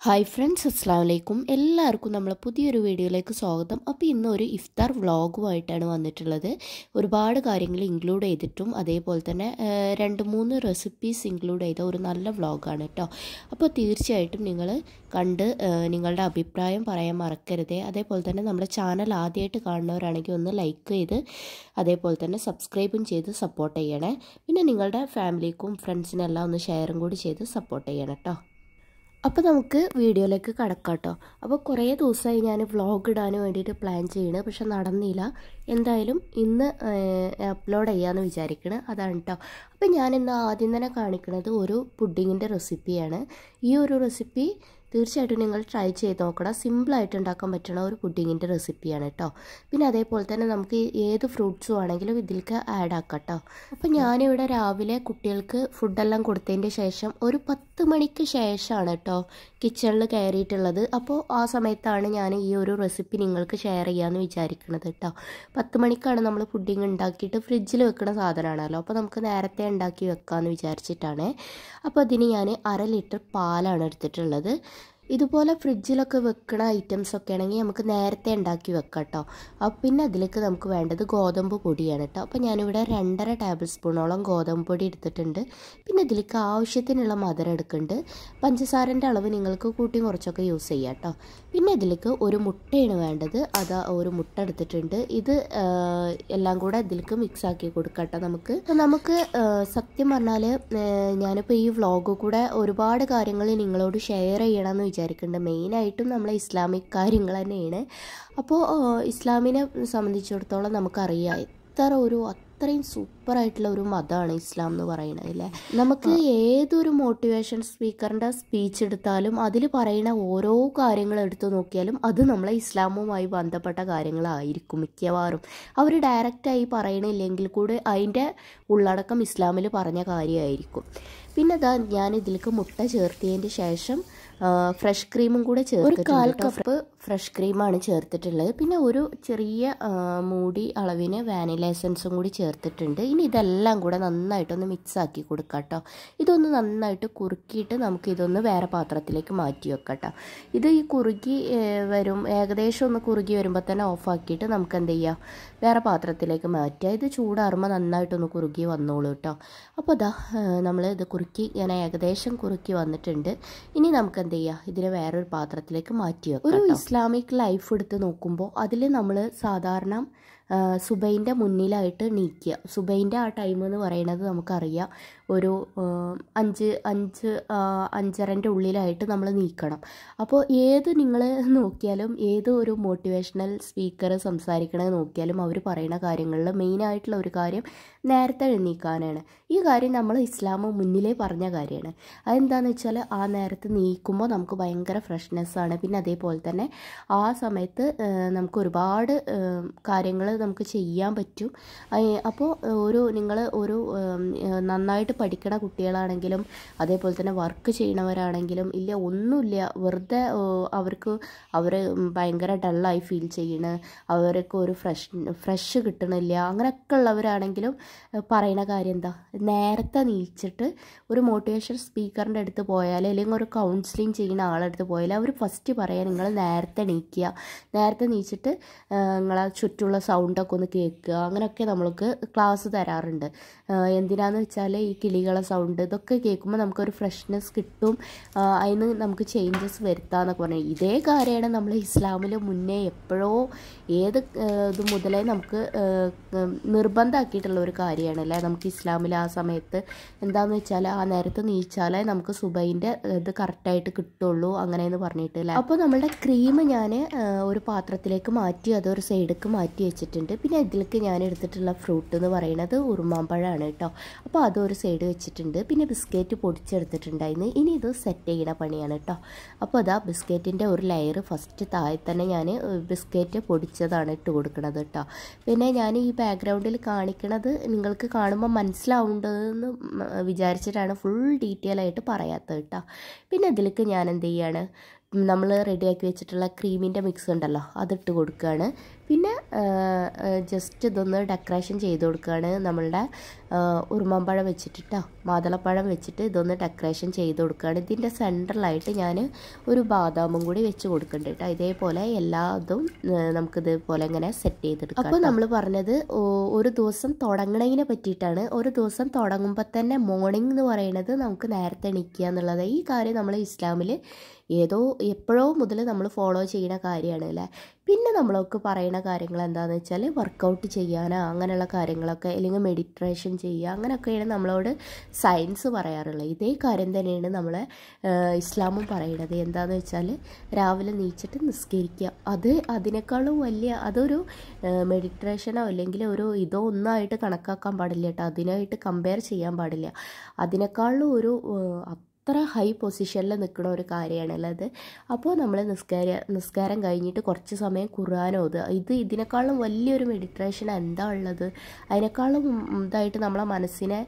hi friends അസ്സാം വലൈക്കും എല്ലാവർക്കും നമ്മളെ പുതിയൊരു വീഡിയോയിലേക്ക് സ്വാഗതം അപ്പോൾ ഇന്ന് ഒരു ഇഫ്താർ വ്ളോഗുമായിട്ടാണ് വന്നിട്ടുള്ളത് ഒരുപാട് കാര്യങ്ങൾ ഇൻക്ലൂഡ് ചെയ്തിട്ടും അതേപോലെ തന്നെ ആ, രണ്ട് മൂന്ന് റെസിപ്പീസ് ഇൻക്ലൂഡ് ചെയ്ത ഒരു നല്ല വ്ളോഗാണ് കേട്ടോ അപ്പോൾ തീർച്ചയായിട്ടും നിങ്ങൾ കണ്ട് ആ, നിങ്ങളുടെ അഭിപ്രായം പറയാൻ മറക്കരുതേ അതേപോലെ തന്നെ നമ്മുടെ ചാനൽ ആദ്യമായിട്ട് കാണുന്നവരാണെങ്കിൽ ഒന്ന് ലൈക്ക് ചെയ്ത് അതേപോലെ തന്നെ സബ്സ്ക്രൈബും ചെയ്ത് സപ്പോർട്ട് ചെയ്യണേ പിന്നെ നിങ്ങളുടെ ഫാമിലിക്കും ഫ്രണ്ട്സിനെല്ലാം ഒന്ന് ഷെയറും കൂടി ചെയ്ത് സപ്പോർട്ട് ചെയ്യണം കേട്ടോ അപ്പോൾ നമുക്ക് വീഡിയോയിലേക്ക് കടക്കാം കേട്ടോ അപ്പോൾ കുറേ ദിവസമായി ഞാൻ വ്ളോഗ് ഇടാൻ വേണ്ടിയിട്ട് പ്ലാൻ ചെയ്യണത് പക്ഷെ നടന്നില്ല എന്തായാലും ഇന്ന് അപ്ലോഡ് ചെയ്യാമെന്ന് വിചാരിക്കണത് അതാണ് കേട്ടോ അപ്പോൾ ഞാൻ ഇന്ന് ആദ്യം തന്നെ കാണിക്കുന്നത് ഒരു പുഡിങ്ങിൻ്റെ റെസിപ്പിയാണ് ഈ ഒരു റെസിപ്പി തീർച്ചയായിട്ടും നിങ്ങൾ ട്രൈ ചെയ്ത് നോക്കണം സിമ്പിളായിട്ട് ഉണ്ടാക്കാൻ പറ്റുന്ന ഒരു പുഡിങ്ങിൻ്റെ റെസിപ്പിയാണ് കേട്ടോ പിന്നെ അതേപോലെ തന്നെ നമുക്ക് ഏത് ഫ്രൂട്ട്സും ആണെങ്കിലും ഇതിലേക്ക് ആഡ് ആക്കാം കേട്ടോ അപ്പോൾ ഞാനിവിടെ രാവിലെ കുട്ടികൾക്ക് ഫുഡെല്ലാം കൊടുത്തതിൻ്റെ ശേഷം ഒരു പത്ത് മണിക്ക് ശേഷമാണ് കേട്ടോ കിച്ചണിൽ കയറിയിട്ടുള്ളത് അപ്പോൾ ആ സമയത്താണ് ഞാൻ ഈ ഒരു റെസിപ്പി നിങ്ങൾക്ക് ഷെയർ ചെയ്യാമെന്ന് വിചാരിക്കുന്നത് കേട്ടോ പത്ത് മണിക്കാണ് നമ്മൾ പുഡിങ് ഉണ്ടാക്കിയിട്ട് ഫ്രിഡ്ജിൽ വെക്കുന്ന സാധനമാണല്ലോ അപ്പോൾ നമുക്ക് നേരത്തെ ഉണ്ടാക്കി വെക്കാമെന്ന് വിചാരിച്ചിട്ടാണ് അപ്പോൾ അതിന് ഞാൻ അര ലിറ്റർ പാലാണ് എടുത്തിട്ടുള്ളത് ഇതുപോലെ ഫ്രിഡ്ജിലൊക്കെ വെക്കുന്ന ഐറ്റംസ് ഒക്കെ ആണെങ്കിൽ നമുക്ക് നേരത്തെ ഉണ്ടാക്കി വെക്കാം കേട്ടോ അപ്പോൾ പിന്നെ അതിലേക്ക് നമുക്ക് വേണ്ടത് ഗോതമ്പ് പൊടിയാണ് കേട്ടോ അപ്പോൾ ഞാനിവിടെ രണ്ടര ടേബിൾ സ്പൂണോളം ഗോതമ്പ് പൊടി എടുത്തിട്ടുണ്ട് പിന്നെ ഇതിലേക്ക് ആവശ്യത്തിനുള്ള മധുരം എടുക്കുന്നുണ്ട് പഞ്ചസാരൻ്റെ അളവ് നിങ്ങൾക്ക് കൂട്ടി കുറച്ചൊക്കെ യൂസ് ചെയ്യാം കേട്ടോ പിന്നെ ഇതിലേക്ക് ഒരു മുട്ടയാണ് വേണ്ടത് അത് ഒരു മുട്ട എടുത്തിട്ടുണ്ട് ഇത് ആ, എല്ലാം കൂടെ ഇതിലേക്ക് മിക്സ് ആക്കി കൊടുക്കാം കേട്ടോ നമുക്ക് അപ്പോൾ നമുക്ക് ആ, സത്യം പറഞ്ഞാൽ ഞാനിപ്പോൾ ഈ വ്ളോഗ് കൂടെ ഒരുപാട് കാര്യങ്ങൾ നിങ്ങളോട് ഷെയർ ചെയ്യണമെന്ന് വിചാരിക്കുന്നുണ്ട് മെയിനായിട്ടും നമ്മളെ ഇസ്ലാമിക് കാര്യങ്ങൾ തന്നെയാണ് അപ്പോൾ ആ, ഇസ്ലാമിനെ സംബന്ധിച്ചിടത്തോളം നമുക്കറിയാം എത്ര ഒരു അത്രയും സൂപ്പറായിട്ടുള്ള ഒരു മതമാണ് ഇസ്ലാം എന്ന് പറയുന്നത് അല്ലേ നമുക്ക് ഏതൊരു മോട്ടിവേഷൻ സ്പീക്കറിൻ്റെ സ്പീച്ച് എടുത്താലും അതിൽ പറയുന്ന ഓരോ കാര്യങ്ങൾ എടുത്തു നോക്കിയാലും അത് നമ്മളെ ഇസ്ലാമുമായി ബന്ധപ്പെട്ട കാര്യങ്ങളായിരിക്കും മിക്കവാറും അവർ ഡയറക്റ്റായി പറയണില്ലെങ്കിൽ കൂടെ അതിൻ്റെ ഉള്ളടക്കം ഇസ്ലാമിൽ പറഞ്ഞ കാര്യമായിരിക്കും പിന്നെ ഇതാ ഞാൻ ഇതിലേക്ക് മുട്ട ചേർത്തതിൻ്റെ ശേഷം ഫ്രഷ് ക്രീമും കൂടെ ചേർത്ത് ഒരു കാൽ കപ്പ് ഫ്രഷ് ക്രീമാണ് ചേർത്തിട്ടുള്ളത് പിന്നെ ഒരു ചെറിയ ആ, മൂടി അളവിന് വാനില എസൻസും കൂടി ചേർത്തിട്ടുണ്ട് ഇനി ഇതെല്ലാം കൂടെ നന്നായിട്ടൊന്ന് മിക്സ് ആക്കി കൊടുക്കാം കേട്ടോ ഇതൊന്ന് നന്നായിട്ട് കുറുക്കിയിട്ട് നമുക്ക് ഇതൊന്ന് വേറെ പാത്രത്തിലേക്ക് മാറ്റി വെക്കാം കേട്ടോ ഇത് ഈ കുറുകി ഏ, വരും ഏകദേശം ഒന്ന് കുറുകി വരുമ്പോൾ തന്നെ ഓഫാക്കിയിട്ട് നമുക്ക് എന്ത് ചെയ്യാം വേറെ പാത്രത്തിലേക്ക് മാറ്റുക ഇത് ചൂടാറുമ്പോൾ നന്നായിട്ടൊന്ന് കുറുകി വന്നോളൂ കേട്ടോ അപ്പോൾ ഇതാ നമ്മൾ ഇത് കുറുക്കി ഇങ്ങനെ ഏകദേശം കുറുക്കി വന്നിട്ടുണ്ട് ഇനി നമുക്ക് എന്ത് ചെയ്യാം ഇതിനെ വേറൊരു പാത്രത്തിലേക്ക് മാറ്റി വെക്കാം ഒരു ഇസ്ലാമിക് ലൈഫ് എടുത്ത് നോക്കുമ്പോൾ അതിൽ നമ്മൾ സാധാരണ ആ, സുബൈൻ്റെ മുന്നിലായിട്ട് നീക്കുക സുബൈൻ്റെ ആ ടൈം എന്ന് പറയുന്നത് നമുക്കറിയാം ഒരു ആ, അഞ്ച് അഞ്ച് ആ, അഞ്ചരൻ്റെ ഉള്ളിലായിട്ട് നമ്മൾ നീക്കണം അപ്പോൾ ഏത് നിങ്ങൾ നോക്കിയാലും ഏത് ഒരു മോട്ടിവേഷണൽ സ്പീക്കർ സംസാരിക്കണത് നോക്കിയാലും അവർ പറയുന്ന കാര്യങ്ങളിൽ മെയിനായിട്ടുള്ള ഒരു കാര്യം നേരത്തെ എഴുന്നേക്കാനാണ് ഈ കാര്യം നമ്മൾ ഇസ്ലാം മുന്നിലേ പറഞ്ഞ കാര്യമാണ് അതെന്താണെന്ന് വെച്ചാൽ ആ നേരത്ത് നീക്കുമ്പോൾ നമുക്ക് ഭയങ്കര ഫ്രഷ്നെസ് ആണ് പിന്നെ അതേപോലെ തന്നെ ആ സമയത്ത് ആ, നമുക്ക് ഒരുപാട് കാര്യങ്ങൾ നമുക്ക് ചെയ്യാൻ പറ്റും അയ്- അപ്പോൾ ഒരു നിങ്ങൾ ഒരു ഉം, നന്നായിട്ട് പഠിക്കണ കുട്ടികളാണെങ്കിലും അതേപോലെ തന്നെ വർക്ക് ചെയ്യണവരാണെങ്കിലും ഇല്ല ഒന്നുമില്ല വെറുതെ ഓ, അവർക്ക് അവർ ഭയങ്കര ഡള്ളായി ഫീൽ ചെയ്യണ അവർക്ക് ഒരു ഫ്രഷ് ഫ്രഷ് കിട്ടണില്ല അങ്ങനെയൊക്കെ ഉള്ളവരാണെങ്കിലും ഏഹ്, പറയണ കാര്യം എന്താ നേരത്തെ നീച്ചിട്ട് ഒരു മോട്ടിവേഷൻ സ്പീക്കറിൻ്റെ അടുത്ത് പോയാൽ അല്ലെങ്കിൽ ഒരു കൗൺസിലിംഗ് ചെയ്യുന്ന ആളടുത്ത് പോയാൽ അവർ ഫസ്റ്റ് പറയാൻ നിങ്ങൾ നേരത്തെ എണീക്കുക നേരത്തെ നീച്ചിട്ട് ഏഹ്, നിങ്ങളെ ചുറ്റുള്ള സൗണ്ടൊക്കെ ഒന്ന് കേൾക്കുക അങ്ങനെയൊക്കെ നമ്മൾക്ക് ക്ലാസ് തരാറുണ്ട് ഏഹ്, എന്തിനാന്ന് വെച്ചാൽ ഈ കിളികളെ സൗണ്ട് ഇതൊക്കെ കേൾക്കുമ്പോൾ നമുക്കൊരു ഫ്രഷ്നെസ് കിട്ടും ആഹ്, അതിന് നമുക്ക് ചേഞ്ചസ് വരുത്താമെന്നൊക്കെ പറഞ്ഞു ഇതേ കാര്യമാണ് നമ്മൾ ഇസ്ലാമിൽ മുന്നേ എപ്പോഴോ ഏത് ഏഹ്, ഇത് മുതലേ നമുക്ക് ഏഹ്, ഉം, നിർബന്ധമാക്കിയിട്ടുള്ള ഒരു കാര്യമാണ് അല്ലേ നമുക്ക് ഇസ്ലാമിൽ ആ സമയത്ത് എന്താന്ന് വെച്ചാൽ ആ നേരത്ത് നീച്ചാലേ നമുക്ക് സുബൈൻ്റെ ഇത് കറക്റ്റായിട്ട് കിട്ടുള്ളൂ അങ്ങനെയെന്ന് പറഞ്ഞിട്ട് അല്ലേ അപ്പോൾ നമ്മളുടെ ക്രീം ഞാൻ ഒരു പാത്രത്തിലേക്ക് മാറ്റി അതൊരു സൈഡിലേക്ക് മാറ്റി വെച്ചിട്ടുണ്ട് പിന്നെ ഇതിലേക്ക് ഞാൻ എടുത്തിട്ടുള്ള ഫ്രൂട്ട് എന്ന് പറയുന്നത് ഉറുമാമ്പഴമാണ് കേട്ടോ അപ്പോൾ അതൊരു സൈഡ് വെച്ചിട്ടുണ്ട് പിന്നെ ബിസ്ക്കറ്റ് പൊടിച്ചെടുത്തിട്ടുണ്ടായിരുന്നു ഇനി ഇത് സെറ്റ് ചെയ്യുന്ന പണിയാണ് കേട്ടോ അപ്പോൾ അതാ ബിസ്ക്കറ്റിൻ്റെ ഒരു ലെയർ ഫസ്റ്റ് താഴെ തന്നെ ഞാൻ ബിസ്ക്കറ്റ് പൊടിച്ചതാണ് ഇട്ട് കൊടുക്കുന്നത് കേട്ടോ പിന്നെ ഞാൻ ഈ ബാക്ക്ഗ്രൗണ്ടിൽ കാണിക്കണത് നിങ്ങൾക്ക് കാണുമ്പോൾ മനസ്സിലാവേണ്ടതെന്ന് വിചാരിച്ചിട്ടാണ് ഫുൾ ഡീറ്റെയിൽ ആയിട്ട് പറയാത്തത് കേട്ടോ പിന്നെ ഇതിലേക്ക് ഞാൻ എന്ത് ചെയ്യാണ് നമ്മൾ റെഡിയാക്കി വെച്ചിട്ടുള്ള ക്രീമിൻ്റെ മിക്സ് ഉണ്ടല്ലോ അതിട്ട് കൊടുക്കുകയാണ് പിന്നെ ജസ്റ്റ് ഇതൊന്ന് ഡെക്കറേഷൻ ചെയ്ത് കൊടുക്കുകയാണ് നമ്മളുടെ ഉറുമാമ്പഴം വെച്ചിട്ടോ മാതളപ്പഴം വെച്ചിട്ട് ഇതൊന്ന് ഡെക്കറേഷൻ ചെയ്ത് കൊടുക്കുകയാണ് ഇതിൻ്റെ സെൻറ്ററിലായിട്ട് ഞാൻ ഒരു ബാദാമും കൂടി വെച്ച് കൊടുക്കുന്നുണ്ട് കേട്ടോ ഇതേപോലെ എല്ലാതും നമുക്ക് ഇതേപോലെ ഇങ്ങനെ സെറ്റ് ചെയ്തെടുക്കാം അപ്പോൾ നമ്മൾ പറഞ്ഞത് ഒരു ദിവസം തുടങ്ങണതിനെ പറ്റിയിട്ടാണ് ഒരു ദിവസം തുടങ്ങുമ്പോൾ തന്നെ മോർണിംഗ് എന്ന് പറയുന്നത് നമുക്ക് നേരത്തെ എണീക്കുക എന്നുള്ളത് ഈ കാര്യം നമ്മൾ ഇസ്ലാമിൽ ഏതോ എപ്പോഴോ മുതൽ നമ്മൾ ഫോളോ ചെയ്യുന്ന കാര്യമാണ് അല്ലേ പിന്നെ നമ്മളൊക്കെ പറയുന്ന കാര്യങ്ങൾ എന്താണെന്ന് വെച്ചാൽ വർക്കൗട്ട് ചെയ്യാനോ അങ്ങനെയുള്ള കാര്യങ്ങളൊക്കെ അല്ലെങ്കിൽ മെഡിറ്റേഷൻ ചെയ്യുക അങ്ങനെയൊക്കെയാണ് നമ്മളോട് സയൻസ് പറയാറുള്ളത് ഇതേ കാര്യം തന്നെയാണ് നമ്മളെ ഇസ്ലാമും പറയുന്നത് എന്താണെന്ന് വെച്ചാൽ രാവിലെ നീച്ചിട്ട് നിസ്കരിക്കുക അത് അതിനേക്കാളും വലിയ അതൊരു മെഡിറ്റേഷനോ അല്ലെങ്കിൽ ഒരു ഇതോ ഒന്നായിട്ട് കണക്കാക്കാൻ പാടില്ല കേട്ടോ അതിനായിട്ട് കമ്പയർ ചെയ്യാൻ പാടില്ല അതിനേക്കാളും ഒരു അത്ര ഹൈ പൊസിഷനിൽ നിൽക്കുന്ന ഒരു കാര്യമാണല്ലോ അത് അപ്പോൾ നമ്മൾ നിസ്കാര നിസ്കാരം കഴിഞ്ഞിട്ട് കുറച്ച് സമയം ഖുർആൻ ഓതുക ഇത് ഇതിനേക്കാളും വലിയൊരു മെഡിറ്റേഷൻ എന്താ ഉള്ളത് അതിനേക്കാളും ഇതായിട്ട് നമ്മളെ മനസ്സിനെ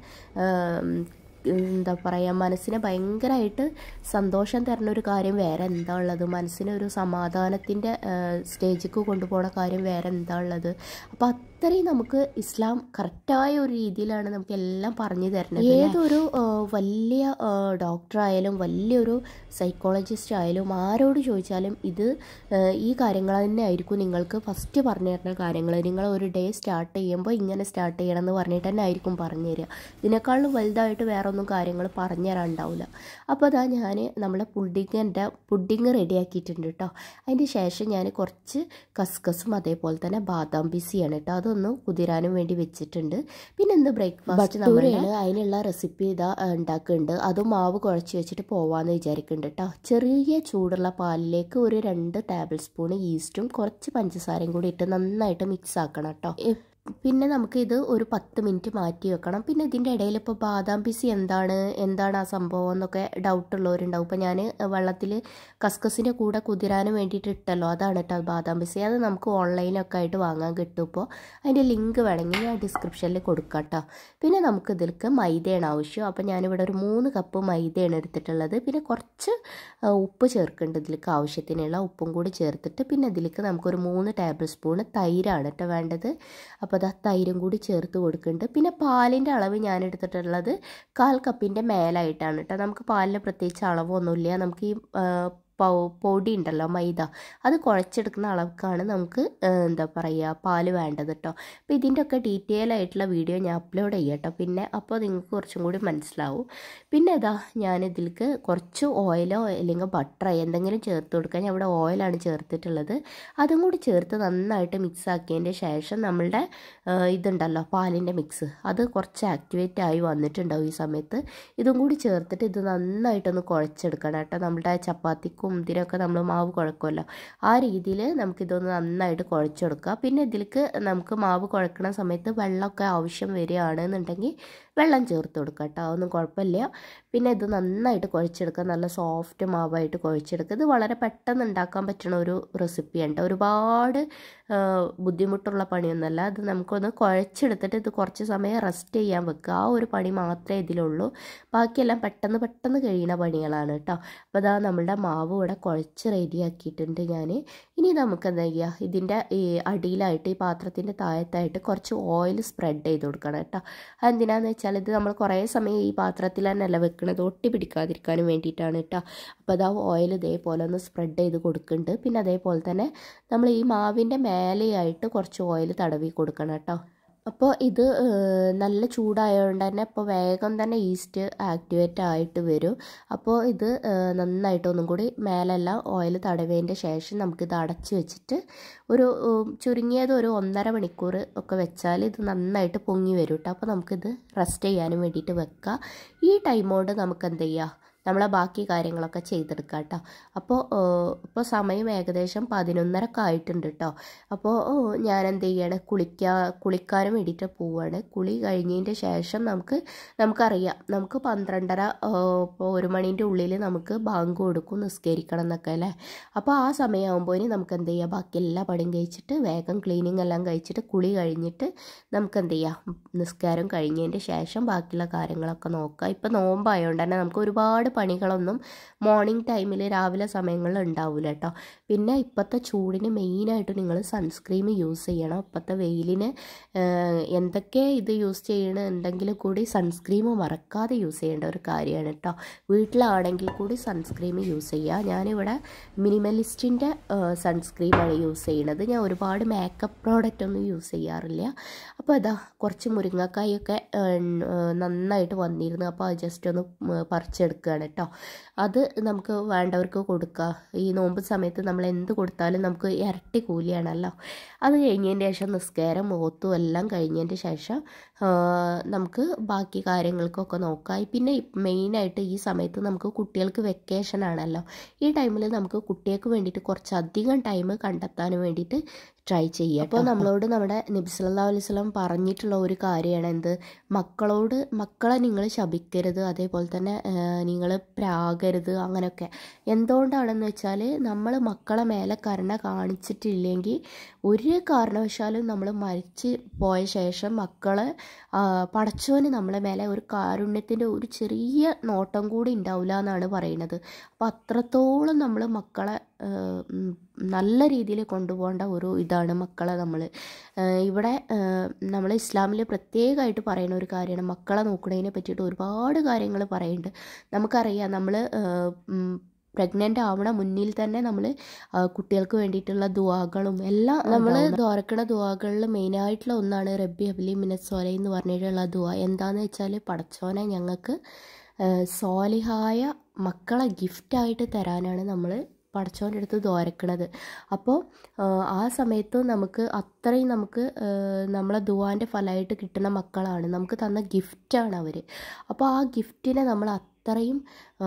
എന്താ പറയുക മനസ്സിനെ ഭയങ്കരമായിട്ട് സന്തോഷം തരുന്ന ഒരു കാര്യം വേറെ എന്താ ഉള്ളത് മനസ്സിനെ ഒരു സമാധാനത്തിൻ്റെ സ്റ്റേജിലേക്ക് കൊണ്ടുപോകുന്ന കാര്യം വേറെ എന്താ ഉള്ളത് അപ്പോൾ അത്രയും നമുക്ക് ഇസ്ലാം കറക്റ്റായ ഒരു രീതിയിലാണ് നമുക്ക് എല്ലാം പറഞ്ഞു തരുന്നത് ഏതൊരു വലിയ ഡോക്ടറായാലും വലിയൊരു സൈക്കോളജിസ്റ്റ് ആയാലും ആരോട് ചോദിച്ചാലും ഇത് ഈ കാര്യങ്ങൾ തന്നെ ആയിരിക്കും നിങ്ങൾക്ക് ഫസ്റ്റ് പറഞ്ഞു തരുന്ന കാര്യങ്ങൾ നിങ്ങൾ ഒരു ഡേ സ്റ്റാർട്ട് ചെയ്യുമ്പോൾ ഇങ്ങനെ സ്റ്റാർട്ട് ചെയ്യണം എന്ന് പറഞ്ഞിട്ട് തന്നെ ആയിരിക്കും പറഞ്ഞു തരിക ഇതിനേക്കാളും വലുതായിട്ട് വേറെ ഒന്നും കാര്യങ്ങൾ പറഞ്ഞു തരാനുണ്ടാവില്ല അപ്പോൾ അതാ ഞാൻ നമ്മളെ പുഡിങ്ങിൻ്റെ പുഡിങ് റെഡിയാക്കിയിട്ടുണ്ട് കേട്ടോ അതിൻ്റെ ശേഷം ഞാൻ കുറച്ച് കസ്കസും അതേപോലെ തന്നെ ബാദാം പിസിയാണ് കേട്ടോ അതൊന്ന് കുതിരാനും വേണ്ടി വെച്ചിട്ടുണ്ട് പിന്നെ എന്ത് ബ്രേക്ക്ഫാസ്റ്റ് നമ്മളുടെ അതിനുള്ള റെസിപ്പി ഇതാ ഉണ്ടാക്കുന്നുണ്ട് അതും മാവ് കുഴച്ച് വെച്ചിട്ട് പോവാമെന്ന് വിചാരിക്കുന്നുണ്ട് കേട്ടോ ചെറിയ ചൂടുള്ള പാലിലേക്ക് ഒരു രണ്ട് ടേബിൾ സ്പൂൺ ഈസ്റ്റും കുറച്ച് പഞ്ചസാരയും കൂടി ഇട്ട് നന്നായിട്ട് മിക്സ് ആക്കണം കേട്ടോ പിന്നെ നമുക്ക് ഇത് ഒരു പത്ത് മിനിറ്റ് മാറ്റി വെക്കണം പിന്നെ ഇതിൻ്റെ ഇടയിൽ ഇപ്പോൾ ബാദാം പിസി എന്താണ് എന്താണ് ആ സംഭവം എന്നൊക്കെ ഡൗട്ട് ഉള്ളവരുണ്ടാവും ഇപ്പോൾ ഞാൻ വെള്ളത്തിൽ കസ്കസിൻ്റെ കൂടെ കുതിരാനും വേണ്ടിയിട്ട് ഇട്ടല്ലോ അതാണ് കേട്ടോ ബാദാം പിസി അത് നമുക്ക് ഓൺലൈനൊക്കെ ആയിട്ട് വാങ്ങാൻ കിട്ടും ഇപ്പോൾ അതിൻ്റെ ലിങ്ക് വേണമെങ്കിൽ ഞാൻ ഡിസ്ക്രിപ്ഷനിൽ കൊടുക്കാം കേട്ടോ പിന്നെ നമുക്ക് ഇതിലേക്ക് മൈദയാണ് ആവശ്യം അപ്പോൾ ഞാനിവിടെ ഒരു മൂന്ന് കപ്പ് മൈദയാണ് എടുത്തിട്ടുള്ളത് പിന്നെ കുറച്ച് ഉപ്പ് ചേർക്കേണ്ടത് ഇതിലേക്ക് ആവശ്യത്തിനുള്ള ഉപ്പും കൂടി ചേർത്തിട്ട് പിന്നെ ഇതിലേക്ക് നമുക്കൊരു മൂന്ന് ടേബിൾ സ്പൂൺ തൈരാണ് കേട്ടോ വേണ്ടത് അപ്പോൾ അത് തൈരും കൂടി ചേർത്ത് കൊടുക്കുന്നുണ്ട് പിന്നെ പാലിൻ്റെ അളവ് ഞാൻ എടുത്തിട്ടുള്ളത് കാൽ കപ്പിൻ്റെ മേലായിട്ടാണ് കേട്ടോ നമുക്ക് പാലിന് പ്രത്യേകിച്ച് അളവൊന്നുമില്ല നമുക്ക് ഈ പൊടി ഉണ്ടല്ലോ മൈദ അത് കുഴച്ചെടുക്കുന്ന അളവുക്കാണ് നമുക്ക് എന്താ പറയുക പാല് വേണ്ടത് കേട്ടോ അപ്പോൾ ഇതിൻ്റെ ഒക്കെ ഡീറ്റെയിൽ ആയിട്ടുള്ള വീഡിയോ ഞാൻ അപ്ലോഡ് ചെയ്യാം കേട്ടോ പിന്നെ അപ്പോൾ നിങ്ങൾക്ക് കുറച്ചും കൂടി മനസ്സിലാവും പിന്നെ ഇതാ ഞാൻ ഇതിലേക്ക് കുറച്ച് ഓയിലോ അല്ലെങ്കിൽ ബട്ടറോ എന്തെങ്കിലും ചേർത്ത് കൊടുക്കാൻ ഞാൻ ഇവിടെ ഓയിലാണ് ചേർത്തിട്ടുള്ളത് അതും കൂടി ചേർത്ത് നന്നായിട്ട് മിക്സ് ആക്കിയതിൻ്റെ ശേഷം നമ്മളുടെ ഇതുണ്ടല്ലോ പാലിൻ്റെ മിക്സ് അത് കുറച്ച് ആക്ടിവേറ്റ് ആയി വന്നിട്ടുണ്ടാവും ഈ സമയത്ത് ഇതും കൂടി ചേർത്തിട്ട് ഇത് നന്നായിട്ടൊന്ന് കുഴച്ചെടുക്കണം കേട്ടോ നമ്മുടെ ചപ്പാത്തിക്കും ഉപ്പും ഇതിനൊക്കെ നമ്മൾ മാവ് കുഴക്കുമല്ലോ ആ രീതിയിൽ നമുക്കിതൊന്ന് നന്നായിട്ട് കുഴച്ചെടുക്കുക പിന്നെ ഇതിലേക്ക് നമുക്ക് മാവ് കുഴക്കണ സമയത്ത് വെള്ളമൊക്കെ ആവശ്യം വരികയാണെന്നുണ്ടെങ്കിൽ വെള്ളം ചേർത്ത് കൊടുക്കുക കേട്ടോ അതൊന്നും കുഴപ്പമില്ല പിന്നെ ഇത് നന്നായിട്ട് കുഴച്ചെടുക്കുക നല്ല സോഫ്റ്റ് മാവായിട്ട് കുഴച്ചെടുക്കുക ഇത് വളരെ പെട്ടെന്ന് ഉണ്ടാക്കാൻ പറ്റുന്ന ഒരു റെസിപ്പിയാണ് കേട്ടോ ഒരുപാട് ബുദ്ധിമുട്ടുള്ള പണിയൊന്നുമല്ല അത് നമുക്കൊന്ന് കുഴച്ചെടുത്തിട്ട് ഇത് കുറച്ച് സമയം റെസ്റ്റ് ചെയ്യാൻ വെക്കുക ആ ഒരു പണി മാത്രമേ ഇതിലുള്ളൂ ബാക്കിയെല്ലാം പെട്ടെന്ന് പെട്ടെന്ന് കഴിയുന്ന പണികളാണ് കേട്ടോ അപ്പോൾ അതാ നമ്മളുടെ മാവ് ഇവിടെ കുഴച്ച് റെഡിയാക്കിയിട്ടുണ്ട് ഞാൻ ഇനി നമുക്ക് എന്താ ചെയ്യുക ഇതിൻ്റെ ഈ അടിയിലായിട്ട് ഈ പാത്രത്തിൻ്റെ താഴത്തായിട്ട് കുറച്ച് ഓയിൽ സ്പ്രെഡ് ചെയ്ത് കൊടുക്കണം കേട്ടോ അതെന്തിനാന്ന് വെച്ചാൽ ഇത് നമ്മൾ കുറേ സമയം ഈ പാത്രത്തിൽ തന്നെയല്ല വെക്കണത് ഒട്ടി പിടിക്കാതിരിക്കാനും വേണ്ടിയിട്ടാണ് കേട്ടോ അപ്പോൾ അതാ ഓയിൽ ഇതേപോലെ ഒന്ന് സ്പ്രെഡ് ചെയ്ത് കൊടുക്കുന്നുണ്ട് പിന്നെ അതേപോലെ തന്നെ നമ്മൾ ഈ മാവിൻ്റെ മേലെയായിട്ട് കുറച്ച് ഓയിൽ തടവി കൊടുക്കണം കേട്ടോ അപ്പോൾ ഇത് നല്ല ചൂടായതുകൊണ്ട് തന്നെ ഇപ്പോൾ വേഗം തന്നെ ഈസ്റ്റ് ആക്ടിവേറ്റ് ആയിട്ട് വരും അപ്പോൾ ഇത് നന്നായിട്ട് ഒന്നും കൂടി മേലെല്ലാം ഓയിൽ തടവേൻ്റെ ശേഷം നമുക്കിത് അടച്ച് വെച്ചിട്ട് ഒരു ചുരുങ്ങിയത് ഒരു ഒന്നര മണിക്കൂർ ഒക്കെ വെച്ചാൽ ഇത് നന്നായിട്ട് പൊങ്ങി വരും കേട്ടോ അപ്പോൾ നമുക്കിത് റെസ്റ്റ് ചെയ്യാനും വേണ്ടിയിട്ട് വെക്കാം ഈ ടൈം കൊണ്ട് നമുക്ക് എന്ത് ചെയ്യാം നമ്മളെ ബാക്കി കാര്യങ്ങളൊക്കെ ചെയ്തെടുക്കാം കേട്ടോ അപ്പോൾ ഇപ്പോൾ സമയം ഏകദേശം പതിനൊന്നരക്കെ ആയിട്ടുണ്ട് കേട്ടോ അപ്പോൾ ഞാൻ എന്ത് ചെയ്യാണ് കുളിക്കാ കുളിക്കാനും വേണ്ടിയിട്ട് പോവാണ് കുളി കഴിഞ്ഞതിൻ്റെ ശേഷം നമുക്ക് നമുക്കറിയാം നമുക്ക് പന്ത്രണ്ടര ഇപ്പോൾ ഒരു മണീൻ്റെ ഉള്ളിൽ നമുക്ക് ബാങ്ക് കൊടുക്കും നിസ്കരിക്കണം എന്നൊക്കെ അല്ലേ അപ്പോൾ ആ സമയമാകുമ്പോൾ ഇനി നമുക്ക് എന്ത് ചെയ്യാം ബാക്കി എല്ലാ പണിയും കഴിച്ചിട്ട് വേഗം ക്ലീനിങ് എല്ലാം കഴിച്ചിട്ട് കുളി കഴിഞ്ഞിട്ട് നമുക്ക് എന്ത് ചെയ്യാം നിസ്കാരം കഴിഞ്ഞതിൻ്റെ ശേഷം ബാക്കിയുള്ള കാര്യങ്ങളൊക്കെ നോക്കാം ഇപ്പോൾ നോമ്പായതുകൊണ്ട് തന്നെ നമുക്ക് ഒരുപാട് പണികളൊന്നും മോർണിംഗ് ടൈമിൽ രാവിലെ സമയങ്ങളിൽ ഉണ്ടാവില്ല കേട്ടോ പിന്നെ ഇപ്പോഴത്തെ ചൂടിന് മെയിനായിട്ട് നിങ്ങൾ സൺസ്ക്രീം യൂസ് ചെയ്യണം ഇപ്പോഴത്തെ വെയിലിന് ഏഹ്, എന്തൊക്കെ ഇത് യൂസ് ചെയ്യണമെന്നുണ്ടെങ്കിൽ കൂടി സൺസ്ക്രീം മറക്കാതെ യൂസ് ചെയ്യേണ്ട ഒരു കാര്യമാണ് കേട്ടോ വീട്ടിലാണെങ്കിൽ കൂടി സൺസ്ക്രീം യൂസ് ചെയ്യുക ഞാനിവിടെ മിനിമലിസ്റ്റിൻ്റെ സൺസ്ക്രീമാണ് യൂസ് ചെയ്യുന്നത് ഞാൻ ഒരുപാട് മേക്കപ്പ് പ്രോഡക്റ്റ് ഒന്നും യൂസ് ചെയ്യാറില്ല അപ്പോൾ അതാ കുറച്ച് മുരിങ്ങക്കായൊക്കെ ഏഹ്, ഏഹ്, നന്നായിട്ട് വന്നിരുന്നു അപ്പോൾ അത് ജസ്റ്റ് ഒന്ന് ഉം, പറിച്ചെടുക്കുകയാണ് കേട്ടോ അത് നമുക്ക് വേണ്ടവർക്ക് കൊടുക്കുക ഈ നോമ്പ് സമയത്ത് നമ്മൾ എന്ത് കൊടുത്താലും നമുക്ക് ഇരട്ടി കൂലിയാണല്ലോ അത് കഴിഞ്ഞതിന് ശേഷം നിസ്കാരം ഓത്തും എല്ലാം കഴിഞ്ഞതിൻ്റെ ശേഷം ആ, നമുക്ക് ബാക്കി കാര്യങ്ങൾക്കൊക്കെ നോക്കാം പിന്നെ മെയിനായിട്ട് ഈ സമയത്ത് നമുക്ക് കുട്ടികൾക്ക് വെക്കേഷൻ ആണല്ലോ ഈ ടൈമിൽ നമുക്ക് കുട്ടികൾക്ക് വേണ്ടിയിട്ട് കുറച്ചധികം ടൈം കണ്ടെത്താൻ വേണ്ടിയിട്ട് ട്രൈ ചെയ്യുക അപ്പോൾ നമ്മളോട് നമ്മുടെ നബി സല്ലല്ലാഹു അലൈഹി വസല്ലം പറഞ്ഞിട്ടുള്ള ഒരു കാര്യമാണ് എന്ത് മക്കളോട് മക്കളെ നിങ്ങൾ ശപിക്കരുത് അതേപോലെ തന്നെ നിങ്ങൾ പ്രാകരുത് അങ്ങനെയൊക്കെ എന്തുകൊണ്ടാണെന്ന് വെച്ചാൽ നമ്മൾ മക്കളെ മേലെ കരുണ കാണിച്ചിട്ടില്ലെങ്കിൽ ഒരു കാരണവശാലും നമ്മൾ മരിച്ച് പോയ ശേഷം മക്കളെ ആ, പടച്ചോന് നമ്മളെ മേലെ ഒരു കാരുണ്യത്തിൻ്റെ ഒരു ചെറിയ നോട്ടം കൂടി ഉണ്ടാവില്ല എന്നാണ് പറയുന്നത് അപ്പം അത്രത്തോളം നമ്മൾ മക്കളെ ആ, ഉം, നല്ല രീതിയിൽ കൊണ്ടുപോകേണ്ട ഒരു ഇതാണ് മക്കളെ നമ്മൾ ഇവിടെ നമ്മൾ ഇസ്ലാമിൽ പ്രത്യേകമായിട്ട് പറയുന്ന ഒരു കാര്യമാണ് മക്കളെ നോക്കുന്നതിനെ പറ്റിയിട്ട് ഒരുപാട് കാര്യങ്ങൾ പറയുന്നുണ്ട് നമുക്കറിയാം നമ്മൾ പ്രഗ്നൻ്റ് ആവണ മുന്നിൽ തന്നെ നമ്മൾ കുട്ടികൾക്ക് വേണ്ടിയിട്ടുള്ള ദുവാകളും എല്ലാം നമ്മൾ ദ്വാരക്കണ ദുവാകളിൽ മെയിനായിട്ടുള്ള ഒന്നാണ് റബ്ബി അബിലി മിനസോല എന്ന് പറഞ്ഞിട്ടുള്ള ദുവ എന്താണെന്ന് വെച്ചാൽ പടച്ചോനെ ഞങ്ങൾക്ക് സോലിഹായ മക്കളെ ഗിഫ്റ്റായിട്ട് തരാനാണ് നമ്മൾ പടച്ചോൻ്റെ അടുത്ത് ദ്വാരക്കണത് അപ്പോൾ ആ സമയത്ത് നമുക്ക് അത്രയും നമുക്ക് ആ, നമ്മളെ ദുവാൻ്റെ ഫലമായിട്ട് കിട്ടുന്ന മക്കളാണ് നമുക്ക് തന്ന ഗിഫ്റ്റാണ് അവർ അപ്പോൾ ആ ഗിഫ്റ്റിനെ നമ്മൾ അത്രയും ആ,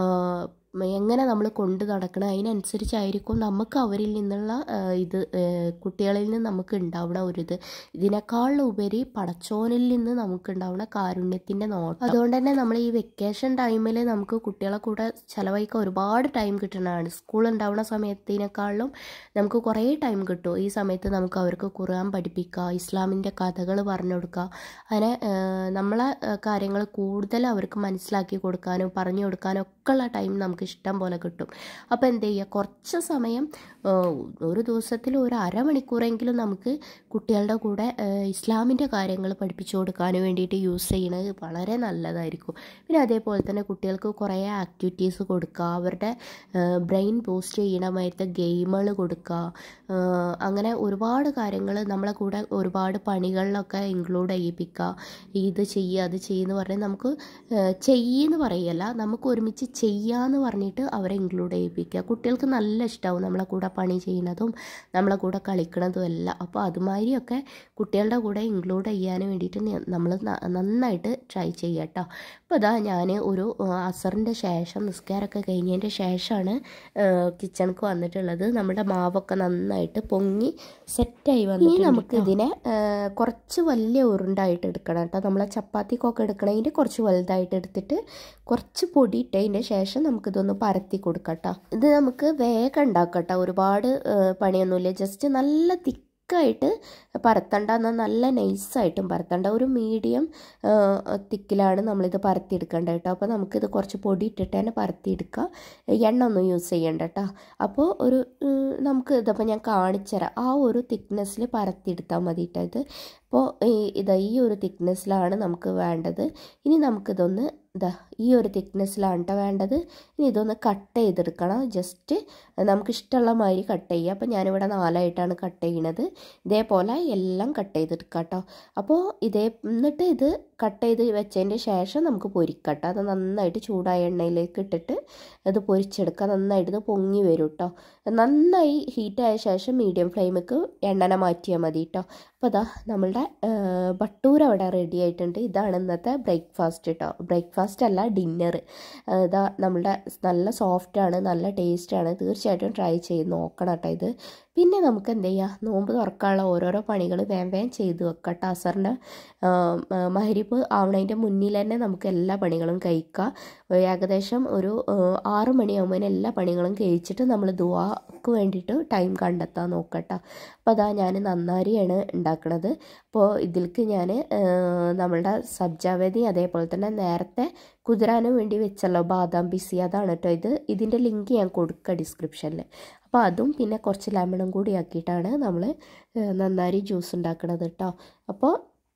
എങ്ങനെ നമ്മൾ കൊണ്ട് നടക്കണം അതിനനുസരിച്ചായിരിക്കും നമുക്ക് അവരിൽ നിന്നുള്ള ആ, ഇത് ആ, കുട്ടികളിൽ നിന്ന് നമുക്ക് ഉണ്ടാവുന്ന ഒരു ഇത് ഇതിനേക്കാളും ഉപരി പടച്ചോനിൽ നിന്ന് നമുക്ക് ഉണ്ടാവുന്ന കാരുണ്യത്തിൻ്റെ നോട്ടം അതുകൊണ്ട് തന്നെ നമ്മൾ ഈ വെക്കേഷൻ ടൈമിൽ നമുക്ക് കുട്ടികളെ കൂടെ ചിലവഴിക്കാൻ ഒരുപാട് ടൈം കിട്ടുന്നതാണ് സ്കൂൾ ഉണ്ടാവുന്ന സമയത്തിനേക്കാളും നമുക്ക് കുറേ ടൈം കിട്ടും ഈ സമയത്ത് നമുക്ക് അവർക്ക് ഖുർആൻ പഠിപ്പിക്കുക ഇസ്ലാമിൻ്റെ കഥകൾ പറഞ്ഞു കൊടുക്കുക അങ്ങനെ ആ, നമ്മളെ കാര്യങ്ങൾ കൂടുതൽ അവർക്ക് മനസ്സിലാക്കി കൊടുക്കാനും പറഞ്ഞു കൊടുക്കാനും ഒക്കെ ഉള്ള ടൈം നമുക്ക് ഇഷ്ടം പോലെ കിട്ടും അപ്പോൾ എന്ത് ചെയ്യുക കുറച്ച് സമയം ആ, ഒരു ദിവസത്തിൽ ഒരു അരമണിക്കൂറെങ്കിലും നമുക്ക് കുട്ടികളുടെ കൂടെ ആ, ഇസ്ലാമിൻ്റെ കാര്യങ്ങൾ പഠിപ്പിച്ചു കൊടുക്കാൻ വേണ്ടിയിട്ട് യൂസ് ചെയ്യുന്നത് വളരെ നല്ലതായിരിക്കും പിന്നെ അതേപോലെ തന്നെ കുട്ടികൾക്ക് കുറേ ആക്ടിവിറ്റീസ് കൊടുക്കുക അവരുടെ ബ്രെയിൻ ബൂസ്റ്റ് ചെയ്യണ മാതിരത്തെ ഗെയിമുകൾ കൊടുക്കുക ആ, അങ്ങനെ ഒരുപാട് കാര്യങ്ങൾ നമ്മളെ കൂടെ ഒരുപാട് പണികളിലൊക്കെ ഇൻക്ലൂഡ് ചെയ്യിപ്പിക്കുക ഇത് ചെയ്യുക അത് ചെയ്യുമെന്ന് പറഞ്ഞാൽ നമുക്ക് ചെയ്യുമെന്ന് പറയല്ല നമുക്ക് ഒരുമിച്ച് ചെയ്യാന്ന് പറഞ്ഞിട്ട് അവരെ ഇൻക്ലൂഡ് ചെയ്യിപ്പിക്കുക കുട്ടികൾക്ക് നല്ല ഇഷ്ടമാവും നമ്മളെ കൂടെ പണി ചെയ്യുന്നതും നമ്മളെ കൂടെ കളിക്കുന്നതും എല്ലാം അപ്പോൾ അതുമാതിരിയൊക്കെ കുട്ടികളുടെ കൂടെ ഇൻക്ലൂഡ് ചെയ്യാൻ വേണ്ടിയിട്ട് നമ്മൾ നന്നായിട്ട് ട്രൈ ചെയ്യുക കേട്ടോ അപ്പോൾ അതാ ഞാൻ ഒരു ആ, അസറിൻ്റെ ശേഷം നിസ്കാരമൊക്കെ കഴിഞ്ഞതിൻ്റെ ശേഷമാണ് കിച്ചണിക്ക് വന്നിട്ടുള്ളത് നമ്മുടെ മാവൊക്കെ നന്നായിട്ട് പൊങ്ങി സെറ്റായി വന്നിട്ട് നമുക്ക് ഇതിനെ കുറച്ച് വലിയ ഉരുണ്ടായിട്ട് എടുക്കണം കേട്ടോ നമ്മളെ ചപ്പാത്തിക്കൊക്കെ എടുക്കണതിൻ്റെ കുറച്ച് വലുതായിട്ട് എടുത്തിട്ട് കുറച്ച് പൊടി ഇട്ടതിൻ്റെ ശേഷം നമുക്കിതൊന്ന് പരത്തി കൊടുക്കാം കേട്ടോ ഇത് നമുക്ക് വേഗം ഉണ്ടാക്കാം കേട്ടോ ഒരുപാട് ആ, പണിയൊന്നുമില്ല ജസ്റ്റ് നല്ല തിക്കായിട്ട് പരത്തണ്ട എന്നാൽ നല്ല നൈസായിട്ടും പരത്തണ്ട ഒരു മീഡിയം തിക്കിലാണ് നമ്മളിത് പരത്തിയെടുക്കേണ്ടത് കേട്ടോ അപ്പോൾ നമുക്കിത് കുറച്ച് പൊടി ഇട്ടിട്ട് തന്നെ പരത്തിയെടുക്കുക എണ്ണ ഒന്നും യൂസ് ചെയ്യണ്ട കേട്ടോ അപ്പോൾ ഒരു ഉം, നമുക്ക് ഇതപ്പോൾ ഞാൻ കാണിച്ചുതരാം ആ ഒരു തിക്നെസ്സിൽ പരത്തിയെടുത്താൽ മതി കേട്ടോ ഇത് അപ്പോൾ ഈ ഇതാ ഈ ഒരു തിക്നെസ്സിലാണ് നമുക്ക് വേണ്ടത് ഇനി നമുക്കിതൊന്ന് ഇതാ ഈ ഒരു തിക്നെസ്സിലാണ് കേട്ടോ വേണ്ടത് ഇനി ഇതൊന്ന് കട്ട് ചെയ്തെടുക്കണം ജസ്റ്റ് നമുക്ക് ഇഷ്ടമുള്ള മാതിരി കട്ട് ചെയ്യുക അപ്പോൾ ഞാനിവിടെ നാലായിട്ടാണ് കട്ട് ചെയ്യണത് ഇതേപോലെ എല്ലാം കട്ട് ചെയ്തെടുക്കാം കേട്ടോ അപ്പോൾ ഇതേ എന്നിട്ട് ഇത് കട്ട് ചെയ്ത് വെച്ചതിൻ്റെ ശേഷം നമുക്ക് പൊരിക്കട്ടോ അത് നന്നായിട്ട് ചൂടായ എണ്ണയിലേക്ക് ഇട്ടിട്ട് അത് പൊരിച്ചെടുക്കുക നന്നായിട്ട് ഇത് പൊങ്ങി വരും കേട്ടോ നന്നായി ഹീറ്റായ ശേഷം മീഡിയം ഫ്ലെയിമിക്ക് എണ്ണനെ മാറ്റിയാൽ മതി കേട്ടോ അപ്പോൾ അതാ നമ്മളുടെ ബട്ടൂര അവിടെ റെഡി ആയിട്ടുണ്ട് ഇതാണ് ഇന്നത്തെ ബ്രേക്ക്ഫാസ്റ്റ് കേട്ടോ ബ്രേക്ക്ഫാസ്റ്റ് അല്ല ഡിന്നർ ഇതാ നമ്മളുടെ നല്ല സോഫ്റ്റാണ് നല്ല ടേസ്റ്റാണ് തീർച്ചയായിട്ടും ട്രൈ ചെയ്ത് നോക്കണം കേട്ടോ ഇത് പിന്നെ നമുക്ക് എന്ത് ചെയ്യുക നോമ്പ് തുറക്കാനുള്ള ഓരോരോ പണികൾ വേഗം വേഗം ചെയ്ത് വെക്കാം കേട്ടോ അസറിൻ്റെ മഹരിപ്പ് ആവണതിൻ്റെ മുന്നിൽ തന്നെ നമുക്ക് എല്ലാ പണികളും കഴിക്കാം ഏകദേശം ഒരു ആറ് മണിയാകുമ്പോൾ എല്ലാ പണികളും കഴിച്ചിട്ട് നമ്മൾ ദുവാക്ക് വേണ്ടിയിട്ട് ടൈം കണ്ടെത്താൻ നോക്കട്ടോ അപ്പോൾ അതാ ഞാൻ നന്നാരിയാണ് ഉണ്ടാക്കുന്നത് അപ്പോൾ ഇതിലേക്ക് ഞാൻ നമ്മളുടെ സബ്ജാവതി അതേപോലെ തന്നെ നേരത്തെ കുതിരാനും വേണ്ടി വെച്ചല്ലോ ബാദാം പിസി അതാണ് കേട്ടോ ഇത് ഇതിൻ്റെ ലിങ്ക് ഞാൻ കൊടുക്കുക ഡിസ്ക്രിപ്ഷനിൽ അപ്പോൾ അതും പിന്നെ കുറച്ച് ലെമണും കൂടി ആക്കിയിട്ടാണ് നമ്മൾ നന്നാരി ജ്യൂസ് ഉണ്ടാക്കുന്നത് കേട്ടോ അപ്പോൾ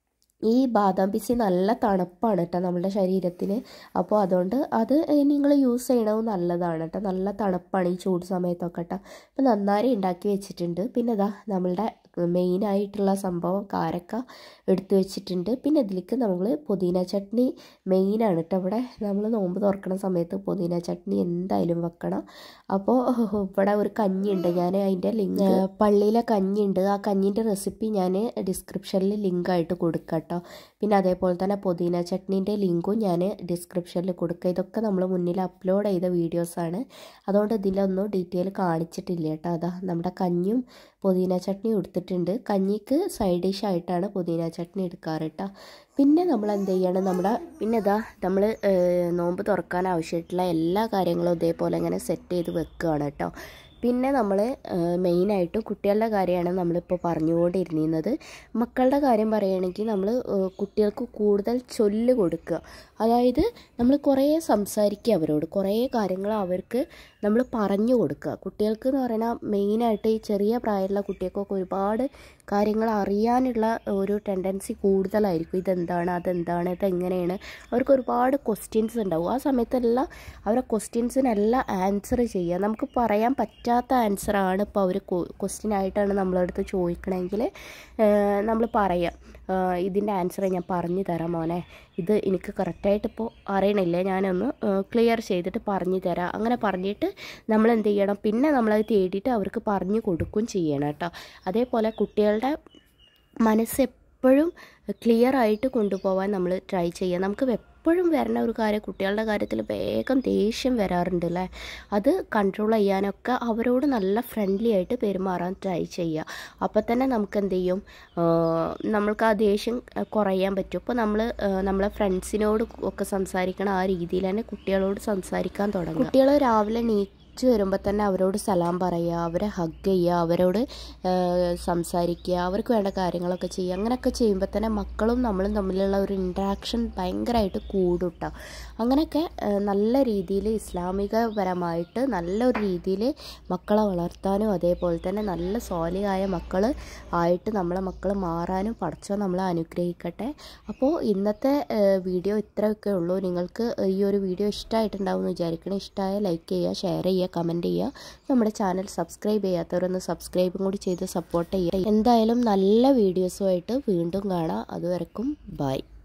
ഈ ബാദാം പിസി നല്ല തണുപ്പാണ് കേട്ടോ നമ്മുടെ ശരീരത്തിന് അപ്പോൾ അതുകൊണ്ട് അത് നിങ്ങൾ യൂസ് ചെയ്യണത് നല്ലതാണ് കേട്ടോ നല്ല തണുപ്പാണ് ഈ ചൂട് സമയത്തൊക്കെ കേട്ടോ അപ്പോൾ നന്നാരി ഉണ്ടാക്കി വെച്ചിട്ടുണ്ട് പിന്നെ ഇതാ നമ്മളുടെ മെയിനായിട്ടുള്ള സംഭവം കാരക്ക എടുത്തു വെച്ചിട്ടുണ്ട് പിന്നെ ഇതിലേക്ക് നമ്മൾ പുതിന ചട്നി മെയിനാണ് കേട്ടോ ഇവിടെ നമ്മൾ നോമ്പ് തുറക്കണ സമയത്ത് പുതിന ചട്നി എന്തായാലും വെക്കണം അപ്പോൾ ഇവിടെ ഒരു കഞ്ഞിയുണ്ട് ഞാൻ അതിൻ്റെ ലിങ്ക് പള്ളിയിലെ കഞ്ഞിയുണ്ട് ആ കഞ്ഞിൻ്റെ റെസിപ്പി ഞാൻ ഡിസ്ക്രിപ്ഷനിൽ ലിങ്കായിട്ട് കൊടുക്കാം കേട്ടോ പിന്നെ അതേപോലെ തന്നെ പുതിന ചട്നീൻ്റെ ലിങ്കും ഞാൻ ഡിസ്ക്രിപ്ഷനിൽ കൊടുക്കുക ഇതൊക്കെ നമ്മൾ മുന്നിൽ അപ്ലോഡ് ചെയ്ത വീഡിയോസാണ് അതുകൊണ്ട് ഇതിലൊന്നും ഡീറ്റെയിൽ കാണിച്ചിട്ടില്ല കേട്ടോ അതാ നമ്മുടെ കഞ്ഞും പുതിന ചട്നി എടുത്തിട്ടുണ്ട് കഞ്ഞിക്ക് സൈഡ് ഡിഷ് ആയിട്ടാണ് പുതിന ചട്നി എടുക്കാറ് കേട്ടോ പിന്നെ നമ്മൾ എന്ത് ചെയ്യണം നമ്മുടെ പിന്നെ ഇതാ നമ്മൾ നോമ്പ് തുറക്കാൻ ആവശ്യമായിട്ടുള്ള എല്ലാ കാര്യങ്ങളും ഇതേപോലെ ഇങ്ങനെ സെറ്റ് ചെയ്ത് വെക്കുകയാണ് കേട്ടോ പിന്നെ നമ്മൾ മെയിനായിട്ടും കുട്ടികളുടെ കാര്യമാണ് നമ്മളിപ്പോൾ പറഞ്ഞുകൊണ്ടിരുന്നത് മക്കളുടെ കാര്യം പറയുകയാണെങ്കിൽ നമ്മൾ കുട്ടികൾക്ക് കൂടുതൽ ചൊല്ല് കൊടുക്കുക അതായത് നമ്മൾ കുറേ സംസാരിക്കുക അവരോട് കുറേ കാര്യങ്ങൾ അവർക്ക് നമ്മൾ പറഞ്ഞു കൊടുക്കുക കുട്ടികൾക്ക് എന്ന് പറഞ്ഞാൽ മെയിനായിട്ട് ഈ ചെറിയ പ്രായമുള്ള കുട്ടികൾക്കൊക്കെ ഒരുപാട് കാര്യങ്ങൾ അറിയാനുള്ള ഒരു ടെൻഡൻസി കൂടുതലായിരിക്കും ഇതെന്താണ് അതെന്താണ് ഇതെങ്ങനെയാണ് അവർക്ക് ഒരുപാട് ക്വസ്റ്റ്യൻസ് ഉണ്ടാവും ആ സമയത്തെല്ലാം അവരെ ക്വസ്റ്റ്യൻസിനെല്ലാം ആൻസർ ചെയ്യുക നമുക്ക് പറയാൻ പറ്റാത്ത ആൻസറാണ് ഇപ്പോൾ അവർ ക്വസ്റ്റ്യൻ ആയിട്ടാണ് നമ്മളടുത്ത് ചോദിക്കണമെങ്കിൽ നമ്മൾ പറയാം ഇതിൻ്റെ ആൻസർ ഞാൻ പറഞ്ഞു തരാം മോനെ ഇത് എനിക്ക് കറക്റ്റായിട്ട് ഇപ്പോൾ അറിയണില്ല ഞാനൊന്ന് ക്ലിയർ ചെയ്തിട്ട് പറഞ്ഞു തരാം അങ്ങനെ പറഞ്ഞിട്ട് നമ്മൾ എന്ത് ചെയ്യണം പിന്നെ നമ്മളത് തേടിയിട്ട് അവർക്ക് പറഞ്ഞു കൊടുക്കുകയും ചെയ്യണം കേട്ടോ അതേപോലെ കുട്ടികളുടെ മനസ്സ് എപ്പോഴും ക്ലിയർ ആയിട്ട് കൊണ്ടുപോകാൻ നമ്മൾ ട്രൈ ചെയ്യുക നമുക്ക് എപ്പോഴും വരുന്ന ഒരു കാര്യം കുട്ടികളുടെ കാര്യത്തിൽ വേഗം ദേഷ്യം വരാറുണ്ട് അല്ലേ അത് കൺട്രോൾ ചെയ്യാനൊക്കെ അവരോട് നല്ല ഫ്രണ്ട്ലി ആയിട്ട് പെരുമാറാൻ ട്രൈ ചെയ്യുക അപ്പോൾ തന്നെ നമുക്ക് എന്ത് ചെയ്യും നമ്മൾക്ക് ആ ദേഷ്യം കുറയാൻ പറ്റും ഇപ്പോൾ നമ്മൾ നമ്മളെ ഫ്രണ്ട്സിനോട് ഒക്കെ സംസാരിക്കണം ആ രീതിയിൽ തന്നെ കുട്ടികളോട് സംസാരിക്കാൻ തുടങ്ങും കുട്ടികൾ രാവിലെ നീ തിരിച്ചു വരുമ്പോൾ തന്നെ അവരോട് സലാം പറയുക അവരെ ഹഗ് ചെയ്യുക അവരോട് സംസാരിക്കുക അവർക്ക് വേണ്ട കാര്യങ്ങളൊക്കെ ചെയ്യുക അങ്ങനെയൊക്കെ ചെയ്യുമ്പോൾ തന്നെ മക്കളും നമ്മളും തമ്മിലുള്ള ഒരു ഇൻട്രാക്ഷൻ ഭയങ്കരമായിട്ട് കൂടും കേട്ടോ അങ്ങനെയൊക്കെ നല്ല രീതിയിൽ ഇസ്ലാമികപരമായിട്ട് നല്ലൊരു രീതിയിൽ മക്കളെ വളർത്താനും അതേപോലെ തന്നെ നല്ല സ്വാലിയായ മക്കൾ ആയിട്ട് നമ്മളെ മക്കൾ മാറാനും പഠിച്ചോ നമ്മളെ അനുഗ്രഹിക്കട്ടെ അപ്പോൾ ഇന്നത്തെ വീഡിയോ ഇത്രയൊക്കെ ഉള്ളൂ നിങ്ങൾക്ക് ഈ ഒരു വീഡിയോ ഇഷ്ടമായിട്ടുണ്ടാവും എന്ന് വിചാരിക്കണം ഇഷ്ടമായ ലൈക്ക് ചെയ്യുക ഷെയർ ചെയ്യുക കമൻറ്റ് ചെയ്യുക നമ്മുടെ ചാനൽ സബ്സ്ക്രൈബ് ചെയ്യാത്തവരൊന്ന് സബ്സ്ക്രൈബും കൂടി ചെയ്ത് സപ്പോർട്ട് ചെയ്യുക എന്തായാലും നല്ല വീഡിയോസുമായിട്ട് വീണ്ടും കാണാം അതുവരെക്കും ബൈ